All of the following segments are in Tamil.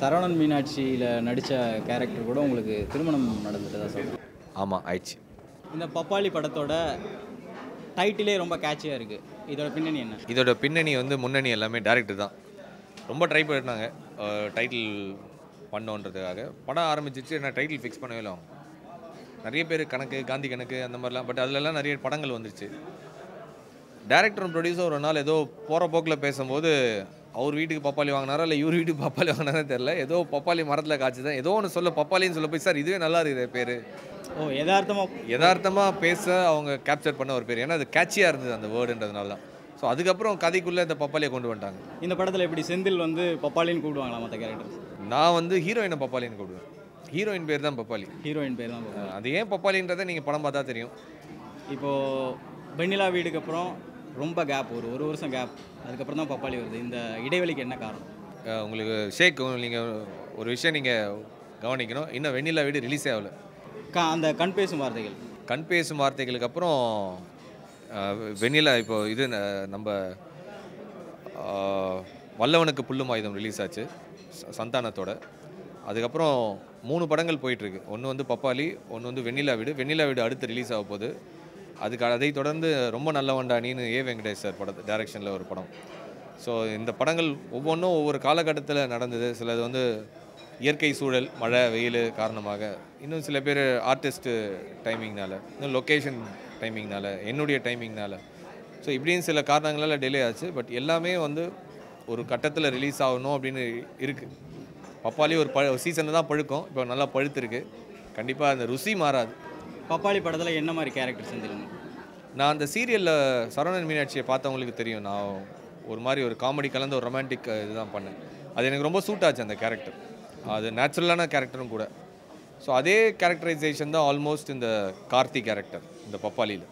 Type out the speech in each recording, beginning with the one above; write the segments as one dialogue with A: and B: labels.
A: சரவணன் மீனாட்சியில் நடித்த கேரக்டர் கூட உங்களுக்கு திருமணம் நடந்துட்டு தான் சொல்கிறேன்
B: ஆமாம் ஆயிடுச்சு
A: இந்த பப்பாளி படத்தோட டைட்டிலே ரொம்ப கேட்சியாக இருக்குது இதோட பின்னணி என்ன
B: இதோட பின்னணி வந்து முன்னணி எல்லாமே டேரக்டர் தான் ரொம்ப ட்ரை பண்ணாங்க டைட்டில் பண்ணோன்றதுக்காக படம் ஆரம்பிச்சிச்சு நான் டைட்டில் ஃபிக்ஸ் பண்ணவே இல்லை அவங்க நிறைய பேர் கணக்கு காந்தி கணக்கு அந்த மாதிரிலாம் பட் அதுலலாம் நிறைய படங்கள் வந்துருச்சு டேரக்டர் ப்ரொடியூசர் ஒரு நாள் ஏதோ போகிற போக்கில் பேசும்போது அவர் வீட்டுக்கு பப்பாளி வாங்கினாரா இல்லை இவர் வீட்டுக்கு பப்பாளி வாங்கினாரா தெரில ஏதோ பப்பாளி மரத்தில் காய்ச்சி தான் ஏதோ ஒன்று சொல்ல பப்பாளின்னு சொல்ல போய் சார் இதுவே நல்லா இருக்குது பேர்
A: ஓ யதார்த்தமாக
B: யதார்த்தமாக பேச அவங்க கேப்சர் பண்ண ஒரு பேர் ஏன்னா அது கேட்சியாக இருந்தது அந்த வேர்டுன்றதுனால தான் ஸோ அதுக்கப்புறம் கதைக்குள்ளே இந்த பப்பாளியை கொண்டு வந்துட்டாங்க
A: இந்த படத்தில் எப்படி செந்தில் வந்து பப்பாளின்னு கூப்பிடுவாங்களா மற்ற கேரக்டர்ஸ்
B: நான் வந்து ஹீரோயினை பப்பாளின்னு கூப்பிடுவேன் ஹீரோயின் பேர் தான் பப்பாளி
A: ஹீரோயின் பேர் தான் பப்பாளி.
B: அது ஏன் பப்பாளின்றதை நீங்கள் படம் பார்த்தா தெரியும்
A: இப்போது வெண்ணிலா வீடுக்கு அப்புறம் ரொம்ப கேப் ஒரு ஒரு வருஷம் கேப் அதுக்கப்புறம் தான் பப்பாளி வருது இந்த இடைவெளிக்கு என்ன காரணம்
B: அஹ் உங்களுக்கு ஷேக் நீங்கள் ஒரு விஷயம் நீங்கள் கவனிக்கணும் இன்னும் வெண்ணிலா வீடு ரிலீஸே ஆகல
A: கா அந்த கண் பேசும் வார்த்தைகள்
B: கண் பேசும் வார்த்தைகளுக்கு அப்புறம் அஹ், வெண்ணிலா இப்போ இது ந- நம்ம அஹ், வல்லவனுக்கு புல்லும் ஆயுதம் ரிலீஸ் ஆச்சு ச- சந்தானத்தோட அதுக்கப்புறம் மூணு படங்கள் போயிட்டுருக்கு ஒன்று வந்து பப்பாளி ஒன்று வந்து வெண்ணிலா வீடு வெண்ணிலா வீடு அடுத்து ரிலீஸ் ஆக போகுது அதுக்கு அதை தொடர்ந்து ரொம்ப நல்லவன்டா நீன்னு ஏ வெங்கடேஷ் சார் படத்து டைரக்ஷனில் ஒரு படம் ஸோ இந்த படங்கள் ஒவ்வொன்றும் ஒவ்வொரு காலகட்டத்தில் நடந்தது சிலது வந்து இயற்கை சூழல் மழை வெயில் காரணமாக இன்னும் சில பேர் ஆர்டிஸ்ட்டு டைமிங்னால இன்னும் லொக்கேஷன் டைமிங்னால என்னுடைய டைமிங்னால ஸோ இப்படின்னு சில காரணங்களால் டிலே ஆச்சு பட் எல்லாமே வந்து ஒரு கட்டத்தில் ரிலீஸ் ஆகணும் அப்படின்னு இருக்குது பப்பாளி ஒரு ப சீசனில் தான் பழுக்கும் இப்போ நல்லா பழுத்திருக்கு கண்டிப்பாக அந்த ருசி மாறாது
A: பப்பாளி படத்தில் என்ன மாதிரி கேரக்டர் செந்தில்
B: நான் அந்த சீரியலில் சரவணன் மீனாட்சியை பார்த்தவங்களுக்கு தெரியும் நான் ஒரு மாதிரி ஒரு காமெடி கலந்த ஒரு ரொமான்டிக் இதுதான் பண்ணேன் அது எனக்கு ரொம்ப சூட் ஆச்சு அந்த கேரக்டர் அது நேச்சுரலான கேரக்டரும் கூட ஸோ அதே கேரக்டரைசேஷன் தான் ஆல்மோஸ்ட் இந்த கார்த்தி கேரக்டர் இந்த பப்பாளியில்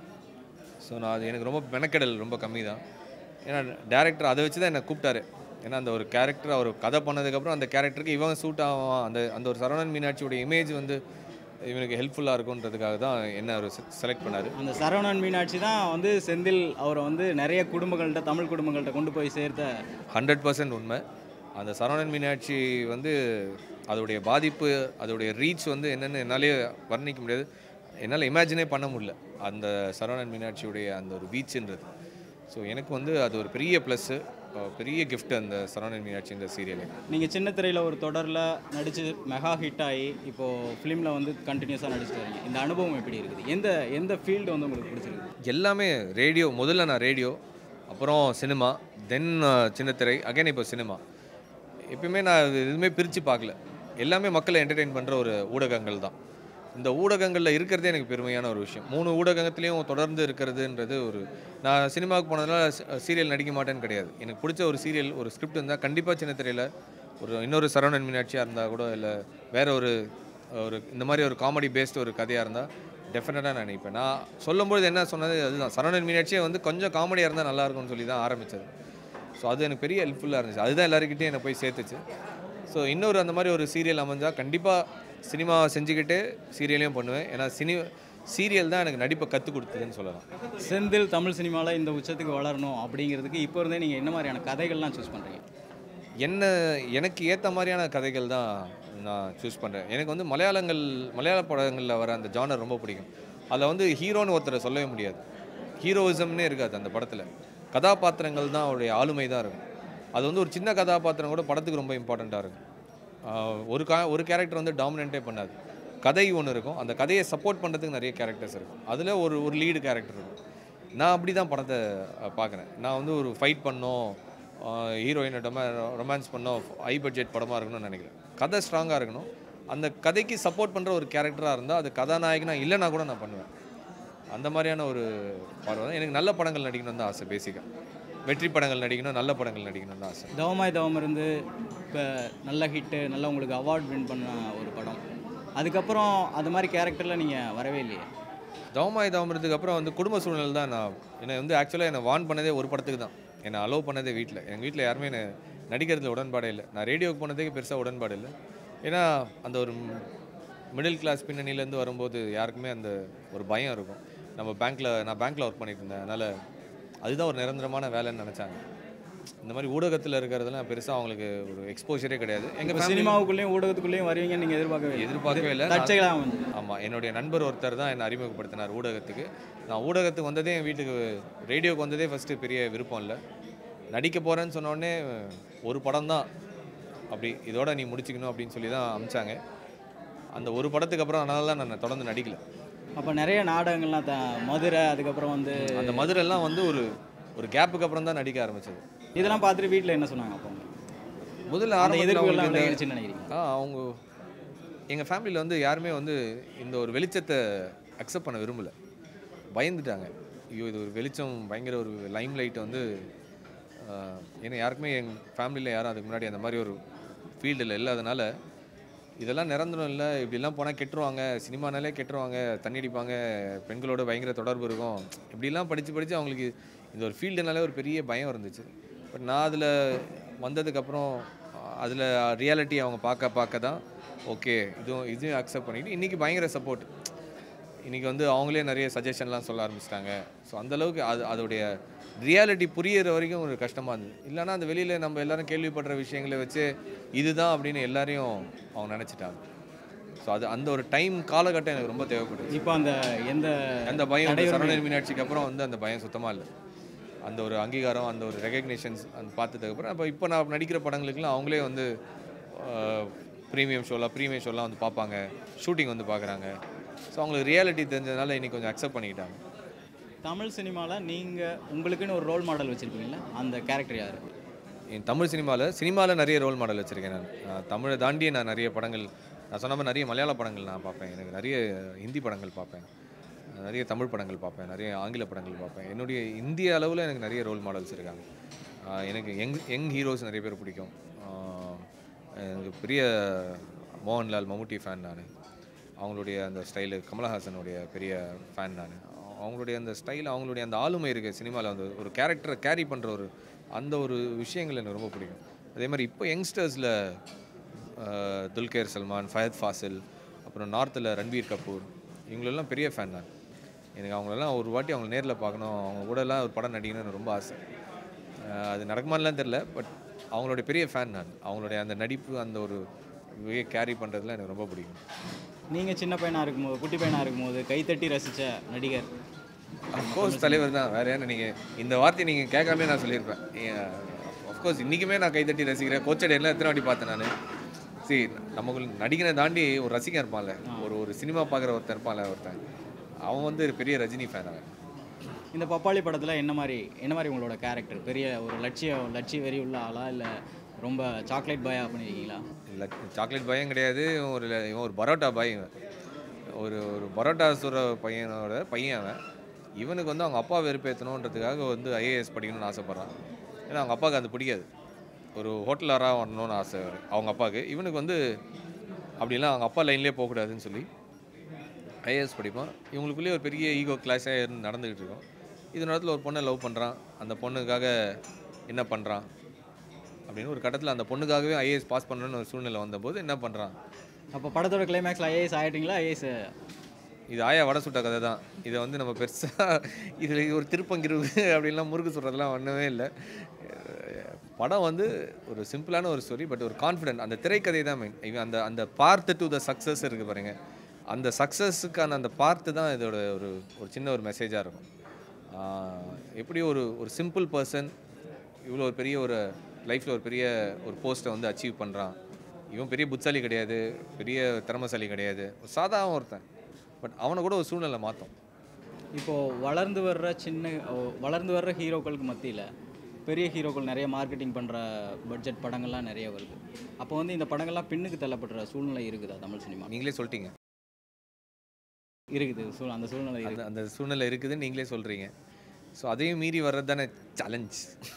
B: ஸோ நான் அது எனக்கு ரொம்ப மெனக்கெடல் ரொம்ப கம்மி தான் ஏன்னா டேரக்டர் அதை வச்சு தான் என்னை கூப்பிட்டாரு ஏன்னா அந்த ஒரு கேரக்டர் அவர் கதை பண்ணதுக்கப்புறம் அந்த கேரக்டருக்கு இவன் சூட் ஆவான் அந்த அந்த ஒரு சரவணன் மீனாட்சியோட இமேஜ் வந்து இவனுக்கு ஹெல்ப்ஃபுல்லாக இருக்குன்றதுக்காக தான் என்ன அவர் செலக்ட் பண்ணார்
A: அந்த சரவணன் மீனாட்சி தான் வந்து செந்தில் அவரை வந்து நிறைய குடும்பங்கள்கிட்ட தமிழ் குடும்பங்கள்கிட்ட கொண்டு போய் சேர்த்த
B: ஹண்ட்ரட் பர்சன்ட் உண்மை அந்த சரவணன் மீனாட்சி வந்து அதோடைய பாதிப்பு அதோடைய ரீச் வந்து என்னென்னு என்னாலே வர்ணிக்க முடியாது என்னால் இமேஜினே பண்ண முடியல அந்த சரவணன் மீனாட்சியுடைய அந்த ஒரு ரீச்சுன்றது ஸோ எனக்கு வந்து அது ஒரு பெரிய ப்ளஸ்ஸு பெரிய gift அந்த சரவணன் மீனாட்சின்ற சீரியலே
A: நீங்கள் சின்ன திரையில் ஒரு தொடரில் நடித்து மெகா ஹிட் ஆகி இப்போது ஃபிலிமில் வந்து கண்டினியூஸாக நடிச்சிட்டு வரீங்க இந்த அனுபவம் எப்படி இருக்குது எந்த எந்த ஃபீல்டு வந்து உங்களுக்கு பிடிச்சிருக்கு
B: எல்லாமே ரேடியோ முதல்ல நான் ரேடியோ அப்புறம் சினிமா தென் சின்னத்திரை அகைன் இப்போ சினிமா எப்பயுமே நான் இது எதுவுமே பிரித்து பார்க்கல எல்லாமே மக்களை என்டர்டெயின் பண்ணுற ஒரு ஊடகங்கள் தான் இந்த ஊடகங்களில் இருக்கிறதே எனக்கு பெருமையான ஒரு விஷயம் மூணு ஊடகத்துலேயும் தொடர்ந்து இருக்கிறதுன்றது ஒரு நான் சினிமாவுக்கு போனதுனால சீரியல் நடிக்க மாட்டேன்னு கிடையாது எனக்கு பிடிச்ச ஒரு சீரியல் ஒரு ஸ்கிரிப்ட் இருந்தால் கண்டிப்பாக சின்னத்திரையில் ஒரு இன்னொரு சரவணன் மீனாட்சியாக இருந்தால் கூட இல்லை வேற ஒரு ஒரு இந்த மாதிரி ஒரு காமெடி பேஸ்டு ஒரு கதையாக இருந்தால் டெஃபினட்டாக நான் நினைப்பேன் நான் சொல்லும்போது என்ன சொன்னது அதுதான் சரவணன் மீனாட்சியே வந்து கொஞ்சம் காமெடியாக இருந்தால் நல்லா இருக்கும்னு சொல்லி தான் ஆரம்பித்தது ஸோ அது எனக்கு பெரிய ஹெல்ப்ஃபுல்லாக இருந்துச்சு அதுதான் எல்லாருக்கிட்டையும் என்னை போய் சேர்த்துச்சு ஸோ இன்னொரு அந்த மாதிரி ஒரு சீரியல் அமைஞ்சால் கண்டிப்பாக சினிமா செஞ்சுக்கிட்டு சீரியலையும் பண்ணுவேன் ஏன்னா சினி சீரியல் தான் எனக்கு நடிப்பை கற்றுக் கொடுத்ததுன்னு சொல்லலாம்
A: செந்தில் தமிழ் சினிமாவில் இந்த உச்சத்துக்கு வளரணும் அப்படிங்கிறதுக்கு இப்போ இருந்தே நீங்கள் என்ன மாதிரியான கதைகள்லாம் சூஸ் பண்ணுறீங்க
B: என்ன எனக்கு ஏற்ற மாதிரியான கதைகள் தான் நான் சூஸ் பண்ணுறேன் எனக்கு வந்து மலையாளங்கள் மலையாள படங்களில் வர அந்த ஜானர் ரொம்ப பிடிக்கும் அதில் வந்து ஹீரோன்னு ஒருத்தரை சொல்லவே முடியாது ஹீரோயிசம்னே இருக்காது அந்த படத்தில் கதாபாத்திரங்கள் தான் அவருடைய ஆளுமை தான் இருக்கும் அது வந்து ஒரு சின்ன கதாபாத்திரம் கூட படத்துக்கு ரொம்ப இம்பார்ட்டண்ட்டாக இருக்கும் ஆஹ் ஒரு கா ஒரு கேரக்டர் வந்து டாமினண்ட்டே பண்ணாது கதை ஒன்று இருக்கும் அந்த கதையை சப்போர்ட் பண்ணுறதுக்கு நிறைய கேரக்டர்ஸ் இருக்கும் அதில் ஒரு ஒரு லீடு கேரக்டர் இருக்கும் நான் அப்படி தான் படத்தை பார்க்குறேன் நான் வந்து ஒரு ஃபைட் பண்ணோம் ஹீரோயினை டொம ரொமான்ஸ் பண்ணோம் ஹை பட்ஜெட் படமாக இருக்கணும்னு நினைக்கிறேன் கதை ஸ்ட்ராங்காக இருக்கணும் அந்த கதைக்கு சப்போர்ட் பண்ணுற ஒரு கேரக்டராக இருந்தால் அது கதாநாயகனா இல்லைனா கூட நான் பண்ணுவேன் அந்த மாதிரியான ஒரு பார்வை தான். எனக்கு நல்ல படங்கள் நடிக்கணும்னு தான் ஆசை பேசிக்காக வெற்றி படங்கள் நடிக்கணும் நல்ல படங்கள் நடிக்கணும்னு தான் ஆசை
A: தவமாய் தவம் இருந்து இப்போ நல்ல ஹிட்டு நல்ல உங்களுக்கு அவார்ட் வின் பண்ண ஒரு படம் அதுக்கப்புறம் அது மாதிரி கேரக்டரில் நீங்கள் வரவே இல்லையே
B: தவமாய் தவம்றதுக்கு அப்புறம் வந்து குடும்ப சூழ்நிலை தான் நான் என்னை வந்து ஆக்சுவலாக என்னை வான் பண்ணதே ஒரு படத்துக்கு தான் என்னை அலோவ் பண்ணதே வீட்டில் எங்கள் வீட்டில் யாருமே என்னை நடிக்கிறதுல உடன்பாடே இல்லை நான் ரேடியோவுக்கு போனதுக்கு பெருசாக உடன்பாடு இல்லை ஏன்னா அந்த ஒரு மிடில் கிளாஸ் பின்னணியிலேருந்து வரும்போது யாருக்குமே அந்த ஒரு பயம் இருக்கும் நம்ம பேங்க்கில் நான் பேங்க்கில் ஒர்க் பண்ணிட்டு இருந்தேன் அதனால் அதுதான் ஒரு நிரந்தரமான வேலைன்னு நினச்சாங்க இந்த மாதிரி ஊடகத்தில் இருக்கிறதெல்லாம் பெருசாக அவங்களுக்கு ஒரு எக்ஸ்போஷரே கிடையாது எங்கள்
A: இப்போ சினிமாவுக்குள்ளேயும் ஊடகத்துக்குள்ளேயும் வருவீங்க நீங்கள் எதிர்பார்க்கவே இல்லை.
B: எதிர்பார்க்கவே இல்லை
A: தற்செயலாக வந்து
B: ஆமாம் என்னுடைய நண்பர் ஒருத்தர் தான் என்னை அறிமுகப்படுத்தினார் ஊடகத்துக்கு நான் ஊடகத்துக்கு வந்ததே என் வீட்டுக்கு ரேடியோக்கு வந்ததே ஃபஸ்ட்டு பெரிய விருப்பம் இல்லை நடிக்க போகிறேன்னு சொன்னோடனே ஒரு படம் தான் அப்படி இதோட நீ முடிச்சுக்கணும் அப்படின்னு சொல்லி தான் அமிச்சாங்க அந்த ஒரு படத்துக்கு அப்புறம் அதனால தான் நான் தொடர்ந்து நடிக்கல
A: அப்போ நிறைய நாடகங்கள்லாம் த மதுரை அதுக்கப்புறம் வந்து
B: அந்த மதுரெல்லாம் வந்து ஒரு ஒரு கேப்புக்கு அப்புறம் தான் நடிக்க ஆரம்பிச்சது
A: இதெல்லாம் பார்த்துட்டு வீட்டில் என்ன சொன்னாங்க அப்போ
B: முதல்ல
A: அந்த
B: ஆரம்பத்தில்
A: எதிர்ப்புகள்லாம்
B: அவங்களுக்கு இந்த-
A: விலகிடுச்சுன்னு நினைக்கிறீங்க
B: ஆ அவங்க எங்கள் ஃபேமிலியில் வந்து யாருமே வந்து இந்த ஒரு வெளிச்சத்தை அக்செப்ட் பண்ண விரும்பல பயந்துட்டாங்க ஐயோ இது ஒரு வெளிச்சம் பயங்கர ஒரு லைம் லைட் வந்து ஆ, ஏன்னா யாருக்குமே எங்கள் ஃபேமிலியில் யாரும் அதுக்கு முன்னாடி அந்த மாதிரி ஒரு ஃபீல்டில் இல்லாதனால இதெல்லாம் நிரந்தரம் இல்லை இப்படிலாம் போனால் கெட்டுருவாங்க சினிமானாலே கெட்டுருவாங்க தண்ணி அடிப்பாங்க பெண்களோட பயங்கர தொடர்பு இருக்கும் இப்படிலாம் படித்து படித்து அவங்களுக்கு இந்த ஒரு ஃபீல்டுனாலே ஒரு பெரிய பயம் இருந்துச்சு பட் நான் அதில் வந்ததுக்கப்புறம் அதில் ரியாலிட்டி அவங்க பார்க்க பார்க்க தான் ஓகே இதுவும் இதையும் அக்செப்ட் பண்ணிட்டு இன்றைக்கி பயங்கர சப்போர்ட் இன்றைக்கி வந்து அவங்களே நிறைய சஜஷன்லாம் சொல்ல ஆரம்பிச்சிட்டாங்க ஸோ அந்தளவுக்கு அது அதோடைய ரியாலிட்டி புரியிற வரைக்கும் ஒரு கஷ்டமாக இருந்தது இல்லைன்னா அந்த வெளியில் நம்ம எல்லாரும் கேள்விப்படுற விஷயங்களை வச்சு இதுதான் அப்படின்னு எல்லாரையும் அவங்க நினச்சிட்டாங்க ஸோ அது அந்த ஒரு டைம் காலகட்டம் எனக்கு ரொம்ப தேவைப்படுது
A: இப்போ அந்த எந்த
B: அந்த பயம் அந்த
A: தடையுமே-
B: சரவணன் மீனாட்சிக்கு அப்புறம் வந்து அந்த பயம் சுத்தமாக இல்லை அந்த ஒரு அங்கீகாரம் அந்த ஒரு ரெகக்னேஷன்ஸ் அந்த பார்த்ததுக்கப்புறம் அப்போ இப்போ நான் நடிக்கிற படங்களுக்குலாம் அவங்களே வந்து ப்ரீமியம் ஷோலாம் ப்ரீமியம் ஷோலாம் வந்து பார்ப்பாங்க ஷூட்டிங் வந்து பார்க்குறாங்க ஸோ அவங்களுக்கு ரியாலிட்டி தெரிஞ்சதுனால இன்னைக்கு கொஞ்சம் அக்செப்ட் பண்ணிக்கிட்டாங்க
A: தமிழ் சினிமாவில் நீங்கள் உங்களுக்குன்னு ஒரு ரோல் மாடல் வச்சுருப்பீங்களா அந்த கேரக்டர் யார்
B: என் தமிழ் சினிமாவில் சினிமாவில் நிறைய ரோல் மாடல் வச்சுருக்கேன் நான் நான் தமிழை தாண்டி நான் நிறைய படங்கள் நான் சொன்ன மாதிரி நிறைய மலையாள படங்கள் நான் பார்ப்பேன் எனக்கு நிறைய ஹிந்தி படங்கள் பார்ப்பேன் நிறைய தமிழ் படங்கள் பார்ப்பேன் நிறைய ஆங்கில படங்கள் பார்ப்பேன் என்னுடைய இந்திய அளவில் எனக்கு நிறைய ரோல் மாடல்ஸ் இருக்காங்க ஆஹ் எனக்கு யங் யங் ஹீரோஸ் நிறைய பேர் பிடிக்கும் ஆஹ் எனக்கு பெரிய மோகன்லால் மம்முட்டி ஃபேன் நான் அவங்களுடைய அந்த ஸ்டைலு கமலஹாசனுடைய பெரிய ஃபேன் நான் அவங்களுடைய அந்த ஸ்டைல் அவங்களுடைய அந்த ஆளுமை இருக்குது சினிமாவில் வந்து ஒரு கேரக்டரை கேரி பண்ணுற ஒரு அந்த ஒரு விஷயங்கள் எனக்கு ரொம்ப பிடிக்கும் அதே மாதிரி இப்போ யங்ஸ்டர்ஸில் துல்கேர் சல்மான் ஃபயத் ஃபாசில் அப்புறம் நார்த்தில் ரன்பீர் கபூர் இவங்களெல்லாம் பெரிய ஃபேன் நான் எனக்கு அவங்களெல்லாம் ஒரு வாட்டி அவங்க நேரில் பார்க்கணும் அவங்க கூடலாம் ஒரு படம் நடிக்கணும்னு எனக்கு ரொம்ப ஆசை அஹ் அது நடக்குமான்லாம் தெரில பட் அவங்களுடைய பெரிய ஃபேன் நான் அவங்களுடைய அந்த நடிப்பு அந்த ஒரு வே கேரி பண்ணுறதுலாம் எனக்கு ரொம்ப பிடிக்கும்
A: நீங்கள் சின்ன பையனாக இருக்கும்போது குட்டி பையனாக இருக்கும்போது கைத்தட்டி ரசித்த நடிகர்
B: அஃப்கோர்ஸ் தலைவர் தான் வேறு என்ன நீங்கள் இந்த வார்த்தையை நீங்கள் கேட்காமலே நான் சொல்லியிருப்பேன் அஃப்கோர்ஸ் இன்றைக்குமே நான் கைத்தட்டி ரசிக்கிறேன் கோச்சடி எல்லாம் எத்தனை வாட்டி பார்த்தேன் நான் சரி நமக்கு நடிகனை தாண்டி ஒரு ரசிகன் இருப்பான்ல ஒரு ஒரு சினிமா பார்க்குற ஒருத்தன் இருப்பான்ல ஒருத்தன் அவன் வந்து ஒரு பெரிய ரஜினி ஃபேன் அவன்
A: இந்த பப்பாளி படத்தில் என்ன மாதிரி என்ன மாதிரி உங்களோட கேரக்டர் பெரிய ஒரு லட்சிய லட்சிய வெறி உள்ள ஆளா இல்லை ரொம்ப சாக்லேட் பாயா பண்ணியிருக்கீங்களா
B: இல்லை சாக்லேட் பயம் கிடையாது இவன் ஒரு இவன் ஒரு பரோட்டா பாய் இவன் ஒரு ஒரு பரோட்டா சுர பையனோட பையன் அவன் இவனுக்கு வந்து அவங்க அப்பா வெறுப்பேற்றணுன்றதுக்காக வந்து ஐஏஎஸ் படிக்கணும்னு ஆசைப்பட்றான் ஏன்னா அவங்க அப்பாவுக்கு அது பிடிக்காது ஒரு ஹோட்டலராக வரணும்னு ஆசை அவங்க அப்பாவுக்கு இவனுக்கு வந்து அப்படிலாம் அவங்க அப்பா லைன்லேயே போகக்கூடாதுன்னு சொல்லி ஐஏஎஸ் படிப்பான் இவங்களுக்குள்ளேயே ஒரு பெரிய ஈகோ கிளாஸாக இருந்து நடந்துக்கிட்டு இருக்கும் இது நேரத்தில் ஒரு பொண்ணை லவ் பண்ணுறான் அந்த பொண்ணுக்காக என்ன பண்ணுறான் அப்படின்னு ஒரு கட்டத்தில் அந்த பொண்ணுக்காகவே ஐஏஎஸ் பாஸ் பண்ணணும்னு ஒரு சூழ்நிலை வந்தபோது என்ன பண்ணுறான்
A: அப்போ படத்தோட கிளைமேக்ஸில் ஐஏஎஸ் ஆகிட்டீங்களா ஐஏஎஸ்
B: இது ஆயா வடை சுட்ட கதை தான் இதை வந்து நம்ம பெருசாக இதில் ஒரு திருப்பங்கிருவு அப்படின்லாம் முறுக்கு சொல்கிறதுலாம் ஒன்றுமே இல்லை படம் வந்து ஒரு சிம்பிளான ஒரு ஸ்டோரி பட் ஒரு கான்ஃபிடென்ட் அந்த திரைக்கதை தான் மெயின் இவன் அந்த அந்த பார்த்து டு த சக்ஸஸ் இருக்குது பாருங்க அந்த சக்ஸஸுக்கான அந்த பார்த்து தான் இதோட ஒரு ஒரு சின்ன ஒரு மெசேஜாக இருக்கும் ஆஹ் எப்படி ஒரு ஒரு சிம்பிள் பர்சன் இவ்வளோ ஒரு பெரிய ஒரு லைஃப்பில் ஒரு பெரிய ஒரு போஸ்ட்டை வந்து அச்சீவ் பண்ணுறான் இவன் பெரிய புத்தாலி கிடையாது பெரிய திறமசாலி கிடையாது ஒரு சாதாரண ஒருத்தன் பட் அவனை கூட ஒரு சூழ்நிலை மாற்றும்
A: இப்போது வளர்ந்து வர்ற சின்ன ஓ, வளர்ந்து வர்ற ஹீரோக்களுக்கு மத்தியில் பெரிய ஹீரோக்கள் நிறைய மார்க்கெட்டிங் பண்ணுற பட்ஜெட் படங்கள்லாம் நிறைய வருது அப்போ வந்து இந்த படங்கள்லாம் பின்னுக்கு தள்ளப்படுற சூழ்நிலை இருக்குதா தமிழ் சினிமா
B: நீங்களே சொல்லிட்டீங்க
A: இருக்குது சூழ் அந்த சூழ்நிலை இருக்குது
B: அந்த அந்த சூழ்நிலை இருக்குதுன்னு நீங்களே சொல்கிறீங்க ஸோ அதையும் மீறி வர்றது தானே சேலஞ்ச்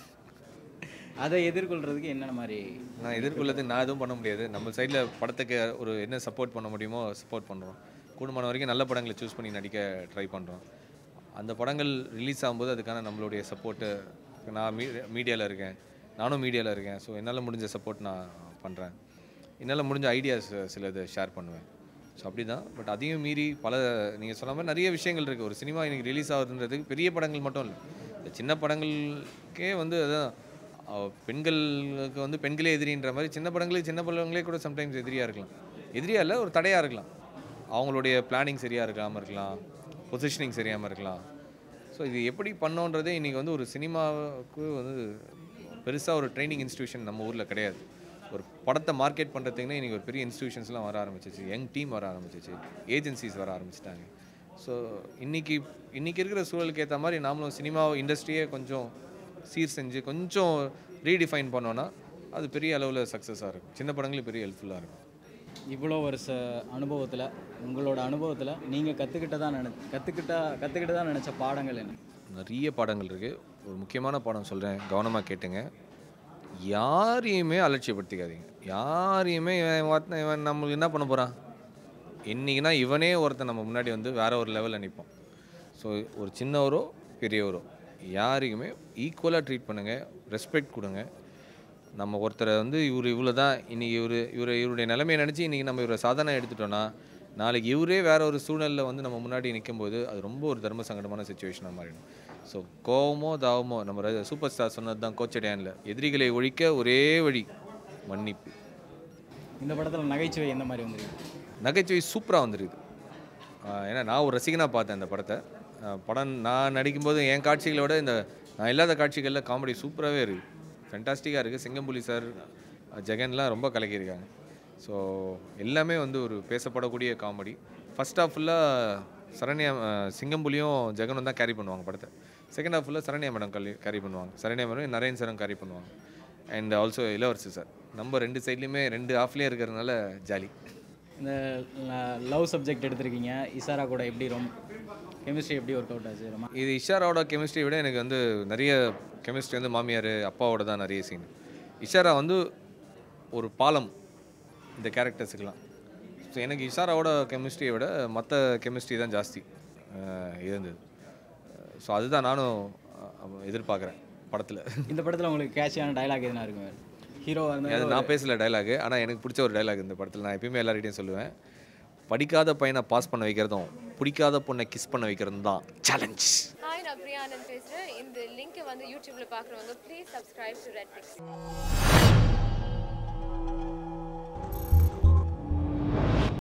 A: அதை எதிர்கொள்கிறதுக்கு என்னென்ன மாதிரி
B: நான் எதிர்கொள்ளது நான் எதுவும் பண்ண முடியாது நம்ம சைடில் படத்துக்கு ஒரு என்ன சப்போர்ட் பண்ண முடியுமோ சப்போர்ட் பண்ணுறோம் கூடுமான வரைக்கும் நல்ல படங்களை சூஸ் பண்ணி நடிக்க ட்ரை பண்ணுறோம் அந்த படங்கள் ரிலீஸ் ஆகும்போது அதுக்கான நம்மளுடைய சப்போர்ட்டு நான் மீ மீடியாவில் இருக்கேன் நானும் மீடியாவில் இருக்கேன் ஸோ என்னால் முடிஞ்ச சப்போர்ட் நான் பண்ணுறேன் என்னால் முடிஞ்ச ஐடியாஸ் சில இதை ஷேர் பண்ணுவேன் ஸோ அப்படி தான் பட் அதையும் மீறி பல நீங்கள் சொன்ன மாதிரி நிறைய விஷயங்கள் இருக்குது ஒரு சினிமா இன்னைக்கு ரிலீஸ் ஆகுதுன்றதுக்கு பெரிய படங்கள் மட்டும் இல்லை இந்த சின்ன படங்களுக்கே வந்து அதான் அவ- பெண்களுக்கு வந்து பெண்களே எதிரின்ற மாதிரி சின்ன படங்களுக்கு சின்ன படங்களே கூட சம்டைம்ஸ் எதிரியாக இருக்கலாம் எதிரியா இல்லை ஒரு தடையாக இருக்கலாம் அவங்களுடைய பிளானிங் சரியாக இருக்காமல் இருக்கலாம் பொசிஷனிங் சரியாமல் இருக்கலாம் ஸோ இது எப்படி பண்ணோன்றதே இன்றைக்கி வந்து ஒரு சினிமாவுக்கு வந்து பெருசாக ஒரு ட்ரைனிங் இன்ஸ்டியூஷன் நம்ம ஊரில் கிடையாது ஒரு படத்தை மார்க்கெட் பண்ணுறதுக்குன்னு இன்றைக்கி ஒரு பெரிய இன்ஸ்டியூஷன்ஸ்லாம் வர ஆரம்பிச்சிச்சு யங் டீம் வர ஆரம்பிச்சிச்சு ஏஜென்சிஸ் வர ஆரம்பிச்சிட்டாங்க ஸோ இன்றைக்கி இன்றைக்கி இருக்கிற சூழலுக்கு ஏற்ற மாதிரி நாமளும் சினிமா இண்டஸ்ட்ரியே கொஞ்சம் சீர் செஞ்சு கொஞ்சம் ரீடிஃபைன் பண்ணோன்னா அது பெரிய அளவில் சக்ஸஸாக இருக்கும் சின்ன படங்களுக்கு பெரிய ஹெல்ப்ஃபுல்லாக இருக்கும்
A: இவ்வளோ வருஷ அனுபவத்தில் உங்களோட அனுபவத்தில் நீங்கள் கற்றுக்கிட்டதா நினை கற்றுக்கிட்டா கற்றுக்கிட்டதா நினச்ச பாடங்கள் என்ன
B: நிறைய பாடங்கள் இருக்குது ஒரு முக்கியமான பாடம் சொல்கிறேன் கவனமாக கேட்டுங்க யாரையுமே அலட்சியப்படுத்திக்காதீங்க யாரையுமே இவன் ஒருத்தன் இவன் நம்மளுக்கு என்ன பண்ண போகிறான் இன்றைக்கினா இவனே ஒருத்தன் நம்ம முன்னாடி வந்து வேற ஒரு லெவலில் நிற்போம் ஸோ ஒரு சின்னவரோ பெரியவரோ யாரையுமே ஈக்குவலாக ட்ரீட் பண்ணுங்கள் ரெஸ்பெக்ட் கொடுங்க நம்ம ஒருத்தரை வந்து இவர் இவ்வளோ தான் இன்றைக்கி இவர் இவர் இவருடைய நிலைமையை நினச்சி இன்றைக்கி நம்ம இவரை சாதனை எடுத்துட்டோன்னா நாளைக்கு இவரே வேற ஒரு சூழ்நிலையில் வந்து நம்ம முன்னாடி நிற்கும்போது அது ரொம்ப ஒரு தர்ம சங்கடமான சுச்சுவேஷனாக மாறிடும் ஸோ கோவமோ தாவமோ நம்ம ர- சூப்பர் ஸ்டார் சொன்னது தான் கோச்சடையானில் எதிரிகளை ஒழிக்க ஒரே வழி மன்னிப்பு
A: இந்த படத்தில் நகைச்சுவை எந்த மாதிரி வந்திருக்கு
B: நகைச்சுவை சூப்பராக வந்துருக்குது ஆஹ் ஏன்னா நான் ஒரு ரசிகனாக பார்த்தேன் இந்த படத்தை ஆஹ் படம் நான் நடிக்கும்போது என் காட்சிகளை விட இந்த நான் இல்லாத காட்சிகளில் காமெடி சூப்பராகவே இருக்குது ஃபென்டாஸ்டிக்காக இருக்குது சிங்கம்புலி சார் ஜெகன்லாம் ரொம்ப கலக்கியிருக்காங்க ஸோ எல்லாமே வந்து ஒரு பேசப்படக்கூடிய காமெடி ஃபர்ஸ்ட் ஹாஃப் ஃபுல்லாக சரண்யா ஆஹ் சிங்கம்புலியும் ஜெகனும் தான் கேரி பண்ணுவாங்க படத்தை செகண்ட் ஹாஃப் ஃபுல்லாக சரண்யா மேடம் கல்லி கேரி பண்ணுவாங்க சரண்யா மேடம் நரேன் சாரும் கேரி பண்ணுவாங்க அண்ட் ஆல்சோ இளவரசி சார் நம்ம ரெண்டு சைட்லேயுமே ரெண்டு ஹாஃப்லேயே இருக்கிறதுனால ஜாலி
A: இந்த லவ் சப்ஜெக்ட் எடுத்திருக்கீங்க இசாரா கூட எப்படி ரொம்ப கெமிஸ்ட்ரி எப்படி ஒர்க் அவுட் ஆச்சு ரொம்ப
B: இது இஷாராவோட கெமிஸ்ட்ரி விட எனக்கு வந்து நிறைய கெமிஸ்ட்ரி வந்து மாமியார் அப்பாவோட தான் நிறைய சீன் இஷாரா வந்து ஒரு பாலம் இந்த கேரக்டர்ஸுக்கெலாம் ஸோ எனக்கு இஷாராவோட கெமிஸ்ட்ரியை விட மற்ற கெமிஸ்ட்ரி தான் ஜாஸ்தி அஹ் இருந்தது ஸோ அதுதான் நானும் அஹ், எதிர்பார்க்குறேன் படத்தில்
A: இந்த படத்தில் உங்களுக்கு கேட்சியான டயலாக் எதுனா இருக்குங்க ஹீரோவாக
B: அது
A: இருந்தால்
B: நான் பேசல டைலாக் ஆனால் எனக்கு பிடிச்ச ஒரு டைலாக் இந்த படத்தில் நான் எப்பயுமே எல்லார்கிட்டையும் சொல்லுவேன் படிக்காத பையனை பாஸ் பண்ண வைக்கிறதும் பிடிக்காத பொண்ணை கிஸ் பண்ண வைக்கிறதும் தான் சேலஞ்ச்
C: ஹாய் நான் பிரியானந்த் பேசுகிறேன் இந்த லிங்க்கை வந்து யூடியூப்பில் பார்க்குறவங்க ப்ளீஸ் சப்ஸ்கிரைப் டு ரெட்